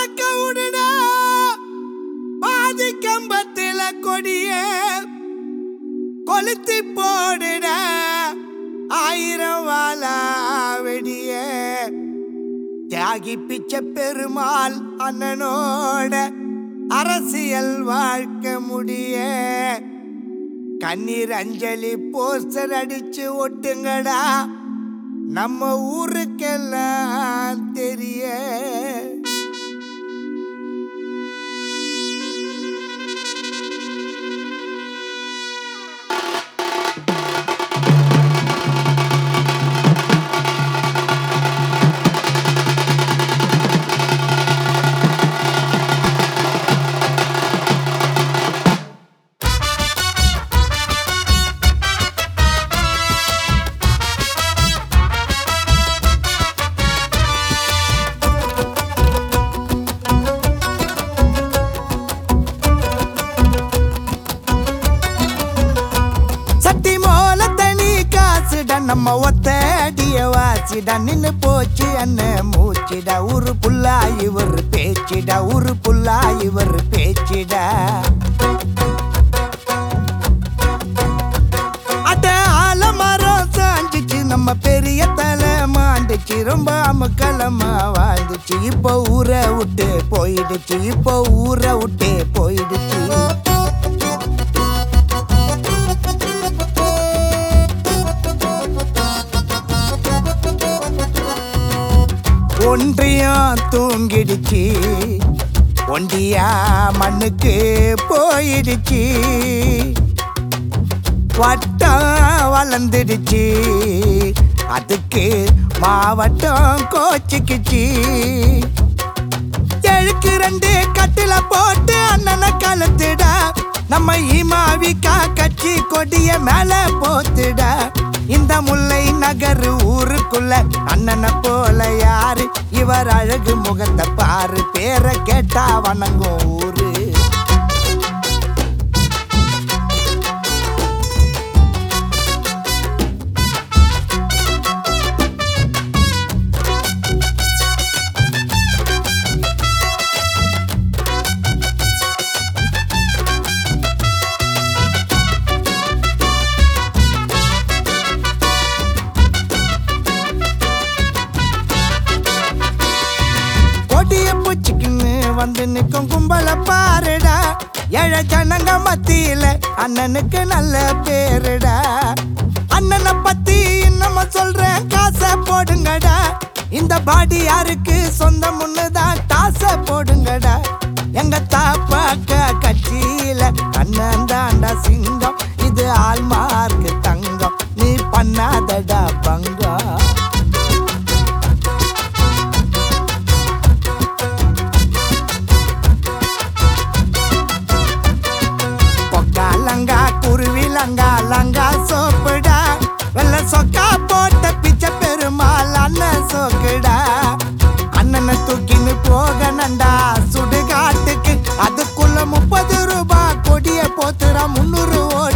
பறக்க விடுடா பாதி கம்பத்தில கொடிய கொளுத்தி போடுட ஆயிரம் வாழா வெடிய தியாகி பிச்சை பெருமாள் அண்ணனோட அரசியல் வாழ்க்கை முடிய கண்ணீர் அஞ்சலி போஸ்டர் அடிச்சு ஒட்டுங்கடா நம்ம ஊருக்கெல்லாம் தெரிய சட்டி மோல தனி காசுடா நம்ம ஒத்த அடிய வாசிடா நின்னு போச்சு அண்ணன் மூச்சிடா ஊரு புல்லா இவர் பேச்சிடா ஊரு புல்லா இவர் பேச்சிடா அட ஆலமரம் சாஞ்சிச்சு நம்ம பெரிய தலை மாண்டுச்சு ரொம்ப அமக்கலமா வாழ்ந்துச்சு இப்போ ஊரை விட்டு போயிடுச்சு இப்போ ஊரை விட்டு போயிடுச்சு ஒன்றியம் தூங்கிடுச்சு ஒண்டியா மண்ணுக்கு போயிடுச்சு வட்டம் வளர்ந்துடுச்சு அதுக்கு மாவட்டம் கோச்சிக்குச்சு எழுக்கு ரெண்டு கட்டில போட்டு அண்ணனை கலத்துடா நம்ம ஈமாவிக்கா கட்சி கொடிய மேல போத்துடா இந்த முல்லை நகர் ஊருக்குள்ள அண்ணனை போல யாரு இவர் அழகு முகத்தை பாரு பேரை கேட்டா வணங்கும் ஊரு கொடிய பூச்சிக்குன்னு வந்து நிற்கும் கும்பல பாருடா ஏழை ஜனங்க மத்தியில அண்ணனுக்கு நல்ல பேருடா அண்ணனை பத்தி நம்ம சொல்றேன் காசை போடுங்கடா இந்த பாடி யாருக்கு சொந்தம் தான் காச போடுங்கடா எங்க தாப்பாக்க கட்சியில அண்ணன் தாண்டா சிங்கம் இது ஆள்மார்க்கு தங்கம் நீ பண்ணாதடா பங்கம் பொக்கா லங்கா குருவி லங்கா லங்கா சோப்புடா வெள்ள சொக்கா போட்ட பிச்சை பெருமாள் அண்ணன் சோக்குடா அண்ணனை தூக்கின்னு போக நண்டா சுடுகாட்டுக்கு அதுக்குள்ள முப்பது ரூபாய் கொடிய போத்துறா முன்னூறு ஓடி